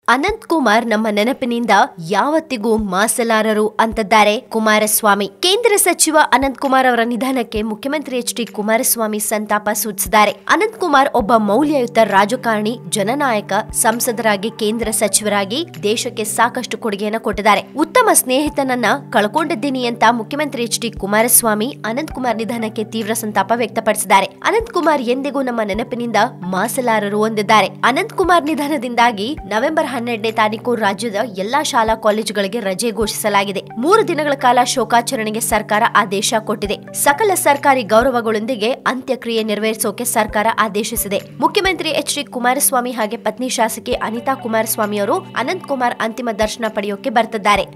ಅನಂತ್ ಕುಮಾರ್ ನಮ್ಮ ನೆನಪಿನಿಂದ ಯಾವತ್ತಿಗೂ ಮಾಸಲಾರರು ಅಂತದ್ದಾರೆ ಕುಮಾರಸ್ವಾಮಿ ಕೇಂದ್ರ ಸಚಿವ ಅನಂತ್ ಕುಮಾರ್ ಅವರ ನಿಧನಕ್ಕೆ ಮುಖ್ಯಮಂತ್ರಿ ಎಚ್ ಡಿ ಕುಮಾರಸ್ವಾಮಿ ಸಂತಾಪ ಸೂಚಿಸಿದ್ದಾರೆ ಅನಂತ್ ಕುಮಾರ್ ಒಬ್ಬ ಮೌಲ್ಯಯುತ ರಾಜಕಾರಣಿ ಜನನಾಯಕ ಸಂಸದರಾಗಿ ಕೇಂದ್ರ ಸಚಿವರಾಗಿ ದೇಶಕ್ಕೆ ಸಾಕಷ್ಟು ಕೊಡುಗೆಯನ್ನು ಕೊಟ್ಟಿದ್ದಾರೆ ಉತ್ತಮ ಸ್ನೇಹಿತನನ್ನ ಕಳ್ಕೊಂಡಿದ್ದೀನಿ ಅಂತ ಮುಖ್ಯಮಂತ್ರಿ ಎಚ್ ಡಿ ಕುಮಾರಸ್ವಾಮಿ ಅನಂತ್ ಕುಮಾರ್ ನಿಧನಕ್ಕೆ ತೀವ್ರ ಸಂತಾಪ ವ್ಯಕ್ತಪಡಿಸಿದ್ದಾರೆ ಅನಂತ್ ಕುಮಾರ್ ಎಂದಿಗೂ ನಮ್ಮ ನೆನಪಿನಿಂದ ಮಾಸಲಾರರು ಹೊಂದಿದ್ದಾರೆ ಅನಂತ್ ಕುಮಾರ್ ನಿಧನದಿಂದಾಗಿ ನವೆಂಬರ್ ಹನ್ನೆರಡನೇ ತಾರೀಕು ರಾಜ್ಯದ ಎಲ್ಲಾ ಶಾಲಾ ಕಾಲೇಜುಗಳಿಗೆ ರಜೆ ಘೋಷಿಸಲಾಗಿದೆ ಮೂರು ದಿನಗಳ ಕಾಲ ಶೋಕಾಚರಣೆಗೆ ಸರ್ಕಾರ ಆದೇಶ ಕೊಟ್ಟಿದೆ ಸಕಲ ಸರ್ಕಾರಿ ಗೌರವಗಳೊಂದಿಗೆ ಅಂತ್ಯಕ್ರಿಯೆ ನೆರವೇರಿಸೋಕೆ ಸರ್ಕಾರ ಆದೇಶಿಸಿದೆ ಮುಖ್ಯಮಂತ್ರಿ ಎಚ್ ಡಿ ಕುಮಾರಸ್ವಾಮಿ ಹಾಗೆ ಪತ್ನಿ ಶಾಸಕಿ ಅನಿತಾ ಕುಮಾರಸ್ವಾಮಿ ಅವರು ಅನಂತ್ ಕುಮಾರ್ ಅಂತಿಮ ದರ್ಶನ ಪಡೆಯೋಕೆ ಬರ್ತಿದ್ದಾರೆ